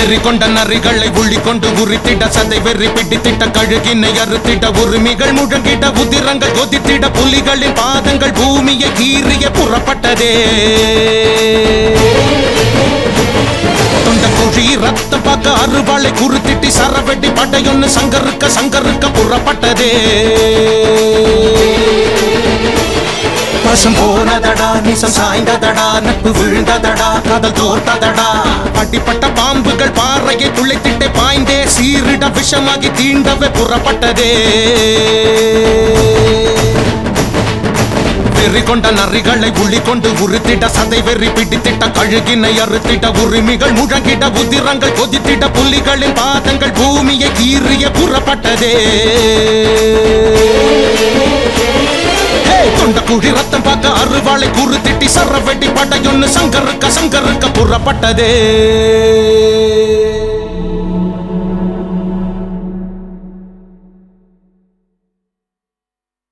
வெறி கொண்ட நரிகளை உள்ளி கொண்டு உரித்திட சதை வெறி பிடித்திட்ட கழுகினை அறுத்திட உரிமைகள் முழங்கிட உதிரங்கள் கொதித்திட புலிகளின் பாதங்கள் பூமியை கீறிய புறப்பட்டதே தொண்ட குழி ரத்தம் பார்க்க அறுவாளை குறுத்திட்டு சரவெட்டி படையொன்னு சங்கருக்க சங்கருக்க புறப்பட்டதே பசம் போனதடா நிசம் சாய்ந்ததடா நட்பு விழுந்ததடா காதல் தோர்த்ததடா அடிப்பட்ட பாம்புகள் பாறையை துளைத்திட்டே பாய்ந்தே சீரிட விஷமாகி தீண்டவே புறப்பட்டதே வெறி கொண்ட நரிகளை உள்ளி கொண்டு உறுத்திட சதை வெறி பிடித்திட்ட கழுகினை அறுத்திட உரிமைகள் முழங்கிட உதிரங்கள் கொதித்திட புலிகளின் பாதங்கள் பூமியை கீறிய புறப்பட்டதே ஹே, தொண்ட குழி ரத்தம் பார்க்க அறுவாளை குறுத்திட்டி சரவெட்டி படையொன்னு சங்கருக்க சங்கருக்க புறப்பட்டதே